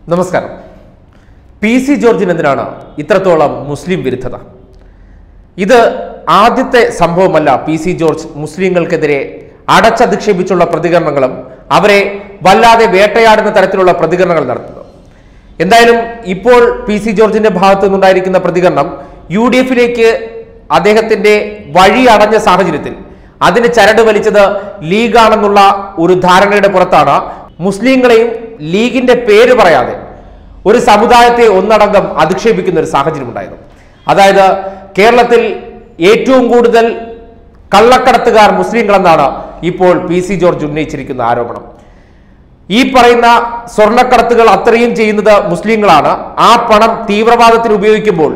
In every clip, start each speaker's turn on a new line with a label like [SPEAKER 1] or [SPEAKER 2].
[SPEAKER 1] നമസ്കാരം P C ജോർജിന് എന്തിനാണ് ഇത്രത്തോളം മുസ്ലിം വിരുദ്ധത ഇത് ആദ്യത്തെ സംഭവമല്ല പി സി ജോർജ് മുസ്ലിങ്ങൾക്കെതിരെ അടച്ചധിക്ഷേപിച്ചുള്ള പ്രതികരണങ്ങളും അവരെ വല്ലാതെ വേട്ടയാടുന്ന തരത്തിലുള്ള പ്രതികരണങ്ങൾ നടത്തുന്നത് എന്തായാലും ഇപ്പോൾ പി സി ജോർജിന്റെ ഭാഗത്തു നിന്നുണ്ടായിരിക്കുന്ന പ്രതികരണം യു ഡി എഫിലേക്ക് അദ്ദേഹത്തിന്റെ വഴി അടഞ്ഞ സാഹചര്യത്തിൽ അതിന് ചരട് വലിച്ചത് ലീഗാണെന്നുള്ള ഒരു ധാരണയുടെ പുറത്താണ് മുസ്ലിങ്ങളെയും ലീഗിന്റെ പേര് പറയാതെ ഒരു സമുദായത്തെ ഒന്നടങ്കം അധിക്ഷേപിക്കുന്ന ഒരു സാഹചര്യം ഉണ്ടായത് അതായത് കേരളത്തിൽ ഏറ്റവും കൂടുതൽ കള്ളക്കടത്തുകാർ മുസ്ലിങ്ങളെന്നാണ് ഇപ്പോൾ പി സി ജോർജ് ഉന്നയിച്ചിരിക്കുന്ന ആരോപണം ഈ പറയുന്ന സ്വർണ്ണക്കടത്തുകൾ അത്രയും ചെയ്യുന്നത് മുസ്ലിങ്ങളാണ് ആ പണം തീവ്രവാദത്തിന് ഉപയോഗിക്കുമ്പോൾ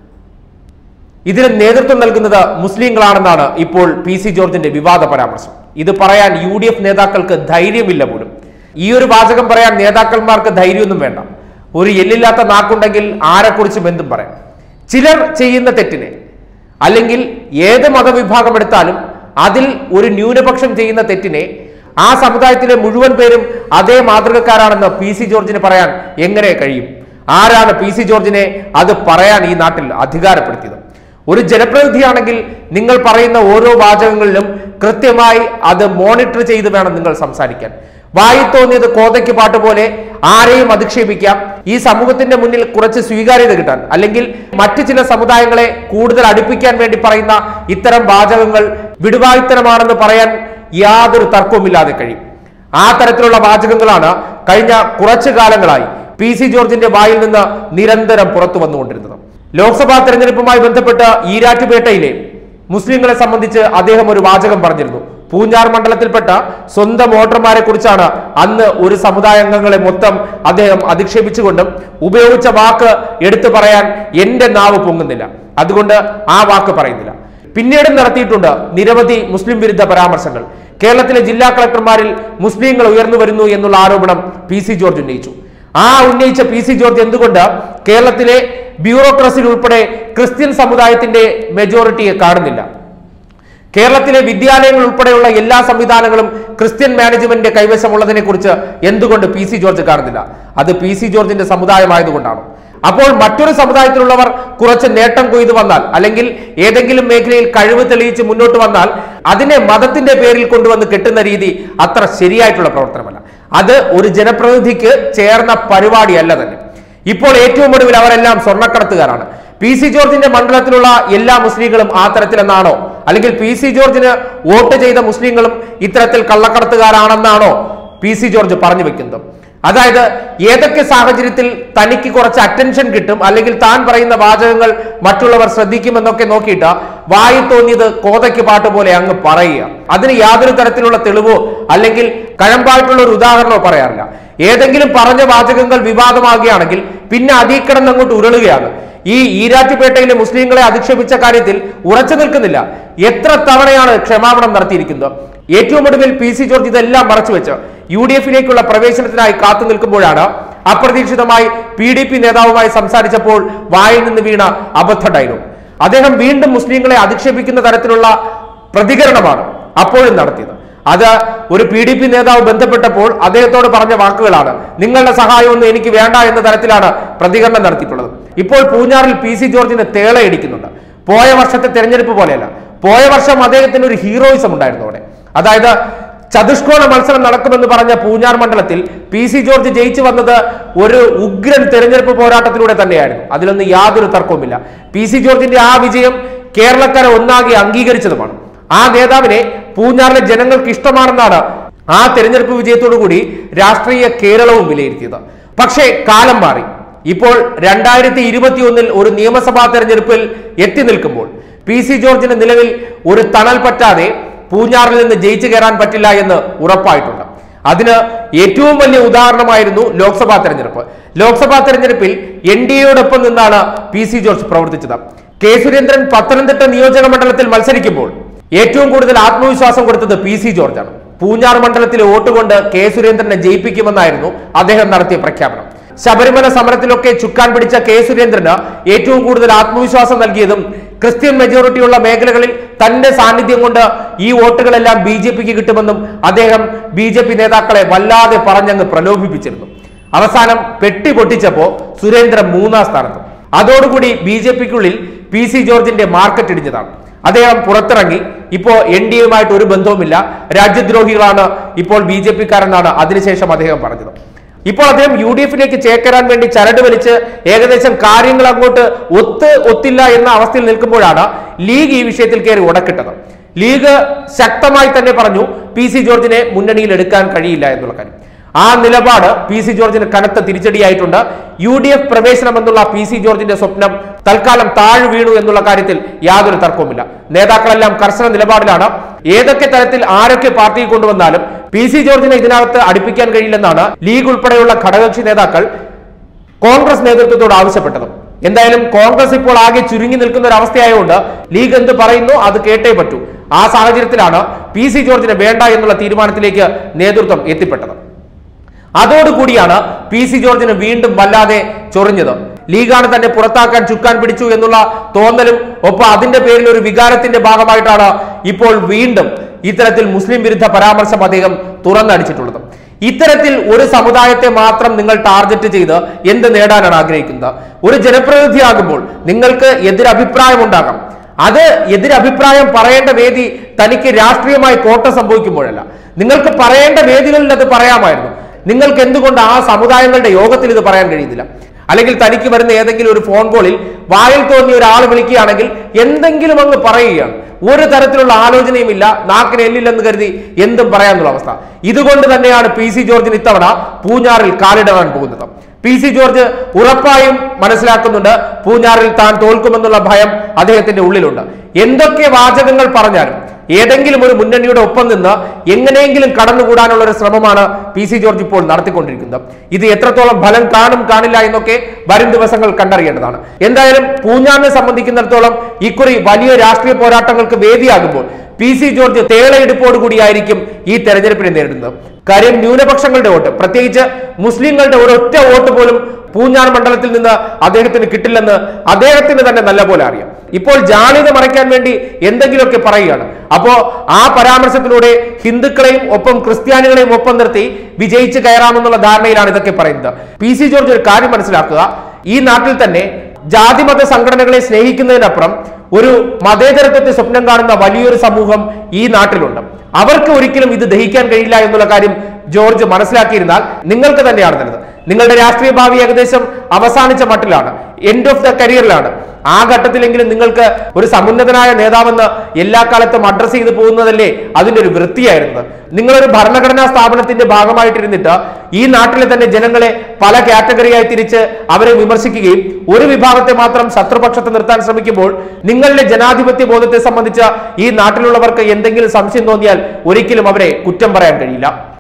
[SPEAKER 1] ഇതിന് നേതൃത്വം നൽകുന്നത് മുസ്ലിങ്ങളാണെന്നാണ് ഇപ്പോൾ പി സി ജോർജിന്റെ വിവാദ പരാമർശം ഇത് പറയാൻ യു ഡി എഫ് നേതാക്കൾക്ക് ധൈര്യമില്ല പോലും ഈ ഒരു വാചകം പറയാൻ നേതാക്കന്മാർക്ക് ധൈര്യമൊന്നും വേണ്ട ഒരു എല്ലില്ലാത്ത നാക്കുണ്ടെങ്കിൽ ആരെക്കുറിച്ചും എന്തും പറയാം ചിലർ ചെയ്യുന്ന തെറ്റിനെ അല്ലെങ്കിൽ ഏത് മതവിഭാഗം എടുത്താലും അതിൽ ഒരു ന്യൂനപക്ഷം ചെയ്യുന്ന തെറ്റിനെ ആ സമുദായത്തിലെ മുഴുവൻ പേരും അതേ മാതൃകക്കാരാണെന്ന് പി സി ജോർജിന് പറയാൻ എങ്ങനെ കഴിയും ആരാണ് പി സി ജോർജിനെ അത് പറയാൻ ഈ നാട്ടിൽ അധികാരപ്പെടുത്തിയത് ഒരു ജനപ്രതിനിധിയാണെങ്കിൽ നിങ്ങൾ പറയുന്ന ഓരോ വാചകങ്ങളിലും കൃത്യമായി അത് മോണിറ്റർ ചെയ്ത് വേണം നിങ്ങൾ സംസാരിക്കാൻ വായി തോന്നിയത് കോതയ്ക്ക് പാട്ട് പോലെ ആരെയും അധിക്ഷേപിക്കാം ഈ സമൂഹത്തിന്റെ മുന്നിൽ കുറച്ച് സ്വീകാര്യത കിട്ടാൻ അല്ലെങ്കിൽ മറ്റു ചില സമുദായങ്ങളെ കൂടുതൽ അടുപ്പിക്കാൻ വേണ്ടി പറയുന്ന ഇത്തരം വാചകങ്ങൾ വിടുവായുത്തരമാണെന്ന് പറയാൻ യാതൊരു തർക്കവുമില്ലാതെ കഴിയും ആ തരത്തിലുള്ള വാചകങ്ങളാണ് കഴിഞ്ഞ കുറച്ചു കാലങ്ങളായി പി സി ജോർജിന്റെ വായിൽ നിന്ന് നിരന്തരം പുറത്തു വന്നുകൊണ്ടിരുന്നത് ലോക്സഭാ തെരഞ്ഞെടുപ്പുമായി ബന്ധപ്പെട്ട് ഈരാറ്റുപേട്ടയിലെ മുസ്ലിങ്ങളെ സംബന്ധിച്ച് അദ്ദേഹം ഒരു വാചകം പറഞ്ഞിരുന്നു പൂഞ്ഞാർ മണ്ഡലത്തിൽപ്പെട്ട സ്വന്തം വോട്ടർമാരെ കുറിച്ചാണ് അന്ന് ഒരു സമുദായ അംഗങ്ങളെ മൊത്തം അദ്ദേഹം അധിക്ഷേപിച്ചുകൊണ്ടും ഉപയോഗിച്ച വാക്ക് എടുത്തു പറയാൻ എന്റെ നാവ് പൊങ്ങുന്നില്ല അതുകൊണ്ട് ആ വാക്ക് പറയുന്നില്ല പിന്നീടും നടത്തിയിട്ടുണ്ട് നിരവധി മുസ്ലിം വിരുദ്ധ പരാമർശങ്ങൾ കേരളത്തിലെ ജില്ലാ കളക്ടർമാരിൽ മുസ്ലിങ്ങൾ ഉയർന്നു വരുന്നു എന്നുള്ള ആരോപണം പി സി ജോർജ് ഉന്നയിച്ചു ആ ഉന്നയിച്ച പി സി ജോർജ് എന്തുകൊണ്ട് കേരളത്തിലെ ബ്യൂറോക്രസിയിൽ ഉൾപ്പെടെ ക്രിസ്ത്യൻ സമുദായത്തിന്റെ മെജോറിറ്റിയെ കാണുന്നില്ല കേരളത്തിലെ വിദ്യാലയങ്ങൾ ഉൾപ്പെടെയുള്ള എല്ലാ സംവിധാനങ്ങളും ക്രിസ്ത്യൻ മാനേജ്മെന്റിന്റെ കൈവശമുള്ളതിനെ കുറിച്ച് എന്തുകൊണ്ട് പി സി ജോർജ് കാണുന്നില്ല അത് പി സി ജോർജിന്റെ സമുദായമായതുകൊണ്ടാണ് അപ്പോൾ മറ്റൊരു സമുദായത്തിലുള്ളവർ കുറച്ച് നേട്ടം കൊയ്തു വന്നാൽ അല്ലെങ്കിൽ ഏതെങ്കിലും മേഖലയിൽ കഴിവ് തെളിയിച്ച് മുന്നോട്ട് വന്നാൽ അതിനെ മതത്തിന്റെ പേരിൽ കൊണ്ടുവന്ന് കെട്ടുന്ന രീതി അത്ര ശരിയായിട്ടുള്ള പ്രവർത്തനമല്ല അത് ഒരു ജനപ്രതിനിധിക്ക് ചേർന്ന പരിപാടിയല്ല തന്നെ ഇപ്പോൾ ഏറ്റവും ഒടുവിൽ അവരെല്ലാം സ്വർണ്ണക്കടത്തുകാരാണ് പി സി ജോർജിന്റെ മണ്ഡലത്തിലുള്ള എല്ലാ മുസ്ലിങ്ങളും ആ തരത്തിലെന്നാണോ അല്ലെങ്കിൽ പി സി ജോർജിന് വോട്ട് ചെയ്ത മുസ്ലിങ്ങളും ഇത്തരത്തിൽ കള്ളക്കടത്തുകാരാണെന്നാണോ പി സി ജോർജ് പറഞ്ഞു വെക്കുന്നത് അതായത് ഏതൊക്കെ സാഹചര്യത്തിൽ തനിക്ക് കുറച്ച് അറ്റൻഷൻ കിട്ടും അല്ലെങ്കിൽ താൻ പറയുന്ന വാചകങ്ങൾ മറ്റുള്ളവർ ശ്രദ്ധിക്കുമെന്നൊക്കെ നോക്കിയിട്ട് വായി തോന്നിയത് കോതയ്ക്ക് പാട്ട് പോലെ അങ്ങ് പറയുക അതിന് യാതൊരു തരത്തിലുള്ള തെളിവോ അല്ലെങ്കിൽ കഴമ്പായിട്ടുള്ള ഒരു ഉദാഹരണമോ പറയാറില്ല ഏതെങ്കിലും പറഞ്ഞ വാചകങ്ങൾ വിവാദമാകുകയാണെങ്കിൽ പിന്നെ അതീ കിടന്നങ്ങോട്ട് ഉരുളുകയാണ് ഈ ഈരാറ്റുപേട്ടയിലെ മുസ്ലിങ്ങളെ അധിക്ഷേപിച്ച കാര്യത്തിൽ ഉറച്ചു നിൽക്കുന്നില്ല എത്ര തവണയാണ് ക്ഷമാപണം നടത്തിയിരിക്കുന്നത് ഏറ്റവും ഒടുവിൽ പി സി ജോർജ് ഇതെല്ലാം മറച്ചുവെച്ച് യു ഡി എഫിലേക്കുള്ള പ്രവേശനത്തിനായി കാത്തു നിൽക്കുമ്പോഴാണ് അപ്രതീക്ഷിതമായി പി ഡി പി നേതാവുമായി സംസാരിച്ചപ്പോൾ വായിൽ നിന്ന് വീണ അബദ്ധ ഡയലോഗ് അദ്ദേഹം വീണ്ടും മുസ്ലിങ്ങളെ അധിക്ഷേപിക്കുന്ന തരത്തിലുള്ള പ്രതികരണമാണ് അപ്പോഴും നടത്തിയത് അത് ഒരു പി ഡി പി നേതാവ് ബന്ധപ്പെട്ടപ്പോൾ അദ്ദേഹത്തോട് പറഞ്ഞ വാക്കുകളാണ് നിങ്ങളുടെ സഹായമൊന്നും എനിക്ക് വേണ്ട എന്ന തരത്തിലാണ് പ്രതികരണം നടത്തിയിട്ടുള്ളത് ഇപ്പോൾ പൂഞ്ഞാറിൽ പി സി ജോർജിന് തേളയടിക്കുന്നുണ്ട് പോയ വർഷത്തെ തെരഞ്ഞെടുപ്പ് പോലെയല്ല പോയ വർഷം അദ്ദേഹത്തിന് ഒരു ഹീറോയിസം ഉണ്ടായിരുന്നു അവിടെ അതായത് ചതുഷ്കോണ മത്സരം നടക്കുമെന്ന് പറഞ്ഞ പൂഞ്ഞാർ മണ്ഡലത്തിൽ പി സി ജോർജ് ജയിച്ചു വന്നത് ഒരു ഉഗ്രൻ തെരഞ്ഞെടുപ്പ് പോരാട്ടത്തിലൂടെ തന്നെയായിരുന്നു അതിലൊന്നും യാതൊരു തർക്കവുമില്ല പി സി ജോർജിന്റെ ആ വിജയം കേരളക്കര ഒന്നാകെ അംഗീകരിച്ചതുമാണ് ആ നേതാവിനെ പൂഞ്ഞാറിലെ ജനങ്ങൾക്ക് ഇഷ്ടമാണെന്നാണ് ആ തെരഞ്ഞെടുപ്പ് വിജയത്തോടു കൂടി രാഷ്ട്രീയ കേരളവും വിലയിരുത്തിയത് പക്ഷേ കാലം മാറി ഇപ്പോൾ രണ്ടായിരത്തി ഇരുപത്തി ഒന്നിൽ ഒരു നിയമസഭാ തെരഞ്ഞെടുപ്പിൽ എത്തി നിൽക്കുമ്പോൾ പി സി ജോർജിന് നിലവിൽ ഒരു തണൽ പറ്റാതെ പൂഞ്ഞാറിൽ നിന്ന് ജയിച്ചു കയറാൻ പറ്റില്ല എന്ന് ഉറപ്പായിട്ടുണ്ട് അതിന് ഏറ്റവും വലിയ ഉദാഹരണമായിരുന്നു ലോക്സഭാ തെരഞ്ഞെടുപ്പ് ലോക്സഭാ തെരഞ്ഞെടുപ്പിൽ എൻ ഡി എയോടൊപ്പം നിന്നാണ് പി സി ജോർജ് പ്രവർത്തിച്ചത് കെ സുരേന്ദ്രൻ പത്തനംതിട്ട നിയോജക മണ്ഡലത്തിൽ മത്സരിക്കുമ്പോൾ ഏറ്റവും കൂടുതൽ ആത്മവിശ്വാസം കൊടുത്തത് പി സി ജോർജാണ് പൂഞ്ഞാർ മണ്ഡലത്തിലെ വോട്ട് കൊണ്ട് കെ സുരേന്ദ്രനെ ജയിപ്പിക്കുമെന്നായിരുന്നു അദ്ദേഹം നടത്തിയ പ്രഖ്യാപനം ശബരിമല സമരത്തിലൊക്കെ ചുക്കാൻ പിടിച്ച കെ സുരേന്ദ്രന് ഏറ്റവും കൂടുതൽ ആത്മവിശ്വാസം നൽകിയതും ക്രിസ്ത്യൻ മെജോറിറ്റിയുള്ള മേഖലകളിൽ തന്റെ സാന്നിധ്യം കൊണ്ട് ഈ വോട്ടുകളെല്ലാം ബി ജെ പിക്ക് കിട്ടുമെന്നും അദ്ദേഹം ബി ജെ പി നേതാക്കളെ വല്ലാതെ പറഞ്ഞങ്ങ് പ്രലോഭിപ്പിച്ചിരുന്നു അവസാനം പെട്ടി പൊട്ടിച്ചപ്പോ സുരേന്ദ്രൻ മൂന്നാം സ്ഥാനത്ത് അതോടുകൂടി ബി ജെ പിക്കുള്ളിൽ പി സി ജോർജിന്റെ മാർക്കറ്റ് ഇടിഞ്ഞതാണ് അദ്ദേഹം പുറത്തിറങ്ങി ഇപ്പോ എൻ ഡി എയുമായിട്ട് ഒരു ബന്ധവുമില്ല രാജ്യദ്രോഹികളാണ് ഇപ്പോൾ ബി ജെ പിക്കാരെന്നാണ് അതിനുശേഷം അദ്ദേഹം പറഞ്ഞത് ഇപ്പോൾ അദ്ദേഹം യു ഡി എഫിലേക്ക് ചേക്കേറാൻ വേണ്ടി ചരട് വലിച്ച് ഏകദേശം കാര്യങ്ങൾ അങ്ങോട്ട് ഒത്ത് ഒത്തില്ല എന്ന അവസ്ഥയിൽ നിൽക്കുമ്പോഴാണ് ലീഗ് ഈ വിഷയത്തിൽ കയറി ഉടക്കിട്ടത് ലീഗ് ശക്തമായി തന്നെ പറഞ്ഞു പി സി ജോർജിനെ മുന്നണിയിൽ എടുക്കാൻ കഴിയില്ല എന്നുള്ള കാര്യം ആ നിലപാട് പി സി ജോർജിന് കനത്ത തിരിച്ചടിയായിട്ടുണ്ട് യു ഡി എഫ് പ്രവേശനം എന്നുള്ള പി സി ജോർജിന്റെ സ്വപ്നം തൽക്കാലം താഴ് വീണു എന്നുള്ള കാര്യത്തിൽ യാതൊരു തർക്കവുമില്ല നേതാക്കളെല്ലാം കർശന നിലപാടിലാണ് ഏതൊക്കെ തരത്തിൽ ആരൊക്കെ പാർട്ടിയിൽ കൊണ്ടുവന്നാലും പി സി ജോർജിനെ ഇതിനകത്ത് അടുപ്പിക്കാൻ കഴിയില്ലെന്നാണ് ലീഗ് ഉൾപ്പെടെയുള്ള ഘടകകക്ഷി നേതാക്കൾ കോൺഗ്രസ് നേതൃത്വത്തോട് ആവശ്യപ്പെട്ടത് എന്തായാലും കോൺഗ്രസ് ഇപ്പോൾ ആകെ ചുരുങ്ങി നിൽക്കുന്ന ഒരു അവസ്ഥയായതുകൊണ്ട് ലീഗ് എന്ത് പറയുന്നു അത് കേട്ടേ പറ്റൂ ആ സാഹചര്യത്തിലാണ് പി സി ജോർജിനെ വേണ്ട എന്നുള്ള തീരുമാനത്തിലേക്ക് നേതൃത്വം എത്തിപ്പെട്ടത് അതോടുകൂടിയാണ് പി സി ജോർജിന് വീണ്ടും വല്ലാതെ ചൊറിഞ്ഞത് ലീഗാണ് തന്നെ പുറത്താക്കാൻ ചുക്കാൻ പിടിച്ചു എന്നുള്ള തോന്നലും ഒപ്പം അതിന്റെ പേരിൽ ഒരു വികാരത്തിന്റെ ഭാഗമായിട്ടാണ് ഇപ്പോൾ വീണ്ടും ഇത്തരത്തിൽ മുസ്ലിം വിരുദ്ധ പരാമർശം അദ്ദേഹം തുറന്നടിച്ചിട്ടുള്ളത് ഇത്തരത്തിൽ ഒരു സമുദായത്തെ മാത്രം നിങ്ങൾ ടാർഗറ്റ് ചെയ്ത് എന്ത് നേടാനാണ് ആഗ്രഹിക്കുന്നത് ഒരു ജനപ്രതിനിധിയാകുമ്പോൾ നിങ്ങൾക്ക് എതിരഭിപ്രായം ഉണ്ടാകാം അത് എതിരഭിപ്രായം പറയേണ്ട വേദി തനിക്ക് രാഷ്ട്രീയമായി കോട്ട സംഭവിക്കുമ്പോഴല്ല നിങ്ങൾക്ക് പറയേണ്ട വേദികളിൽ അത് പറയാമായിരുന്നു നിങ്ങൾക്ക് എന്തുകൊണ്ട് ആ സമുദായങ്ങളുടെ യോഗത്തിൽ ഇത് പറയാൻ കഴിയുന്നില്ല അല്ലെങ്കിൽ തനിക്ക് വരുന്ന ഏതെങ്കിലും ഒരു ഫോൺ കോളിൽ വായിൽ തോന്നിയ ഒരാൾ വിളിക്കുകയാണെങ്കിൽ എന്തെങ്കിലും അങ്ങ് പറയുകയാണ് ഒരു തരത്തിലുള്ള ആലോചനയുമില്ല നാക്കിന് എല്ലില്ലെന്ന് കരുതി എന്തും പറയാന്നുള്ള അവസ്ഥ ഇതുകൊണ്ട് തന്നെയാണ് പി സി ജോർജിന് ഇത്തവണ പൂഞ്ഞാറിൽ കാലിടറാൻ പോകുന്നത് പി സി ജോർജ് ഉറപ്പായും മനസ്സിലാക്കുന്നുണ്ട് പൂഞ്ഞാറിൽ താൻ തോൽക്കുമെന്നുള്ള ഭയം അദ്ദേഹത്തിന്റെ ഉള്ളിലുണ്ട് എന്തൊക്കെ വാചകങ്ങൾ പറഞ്ഞാലും ഏതെങ്കിലും ഒരു മുന്നണിയുടെ ഒപ്പം നിന്ന് എങ്ങനെയെങ്കിലും കടന്നുകൂടാനുള്ള ഒരു ശ്രമമാണ് പി സി ജോർജ് ഇപ്പോൾ നടത്തിക്കൊണ്ടിരിക്കുന്നത് ഇത് എത്രത്തോളം ഫലം കാണും കാണില്ല എന്നൊക്കെ വരും ദിവസങ്ങൾ കണ്ടറിയേണ്ടതാണ് എന്തായാലും പൂഞ്ഞാറിനെ സംബന്ധിക്കുന്നിടത്തോളം ഇക്കുറി വലിയ രാഷ്ട്രീയ പോരാട്ടങ്ങൾക്ക് വേദിയാകുമ്പോൾ പി സി ജോർജ് തേളയെടുപ്പോടുകൂടിയായിരിക്കും ഈ തെരഞ്ഞെടുപ്പിനെ നേരിടുന്നത് കാര്യം ന്യൂനപക്ഷങ്ങളുടെ വോട്ട് പ്രത്യേകിച്ച് മുസ്ലിങ്ങളുടെ ഒരൊറ്റ വോട്ട് പോലും പൂഞ്ഞാർ മണ്ഡലത്തിൽ നിന്ന് അദ്ദേഹത്തിന് കിട്ടില്ലെന്ന് അദ്ദേഹത്തിന് തന്നെ നല്ലപോലെ അറിയാം ഇപ്പോൾ ജാള്യത മറയ്ക്കാൻ വേണ്ടി എന്തെങ്കിലുമൊക്കെ പറയുകയാണ് അപ്പോ ആ പരാമർശത്തിലൂടെ ഹിന്ദുക്കളെയും ഒപ്പം ക്രിസ്ത്യാനികളെയും ഒപ്പം നിർത്തി വിജയിച്ച് കയറാമെന്നുള്ള ധാരണയിലാണ് ഇതൊക്കെ പറയുന്നത് പി സി ജോർജ് ഒരു കാര്യം മനസ്സിലാക്കുക ഈ നാട്ടിൽ തന്നെ ജാതിമത സംഘടനകളെ സ്നേഹിക്കുന്നതിനപ്പുറം ഒരു മതേതരത്വത്തെ സ്വപ്നം കാണുന്ന വലിയൊരു സമൂഹം ഈ നാട്ടിലുണ്ട് അവർക്ക് ഒരിക്കലും ഇത് ദഹിക്കാൻ കഴിയില്ല എന്നുള്ള കാര്യം ജോർജ് മനസ്സിലാക്കിയിരുന്നാൽ നിങ്ങൾക്ക് തന്നെയാണ് നല്ലത് നിങ്ങളുടെ രാഷ്ട്രീയ ഭാവി ഏകദേശം അവസാനിച്ച മട്ടിലാണ് എൻഡ് ഓഫ് ദ കരിയറിലാണ് ആ ഘട്ടത്തിലെങ്കിലും നിങ്ങൾക്ക് ഒരു സമുന്നതനായ നേതാവെന്ന് എല്ലാ കാലത്തും അഡ്രസ് ചെയ്ത് പോകുന്നതല്ലേ അതിന്റെ ഒരു വൃത്തിയായിരുന്നത് നിങ്ങളൊരു ഭരണഘടനാ സ്ഥാപനത്തിന്റെ ഭാഗമായിട്ടിരുന്നിട്ട് ഈ നാട്ടിലെ തന്നെ ജനങ്ങളെ പല കാറ്റഗറിയായി തിരിച്ച് അവരെ വിമർശിക്കുകയും ഒരു വിഭാഗത്തെ മാത്രം ശത്രുപക്ഷത്ത് നിർത്താൻ ശ്രമിക്കുമ്പോൾ നിങ്ങളുടെ ജനാധിപത്യ ബോധത്തെ സംബന്ധിച്ച ഈ നാട്ടിലുള്ളവർക്ക് എന്തെങ്കിലും സംശയം തോന്നിയാൽ ഒരിക്കലും അവരെ കുറ്റം പറയാൻ കഴിയില്ല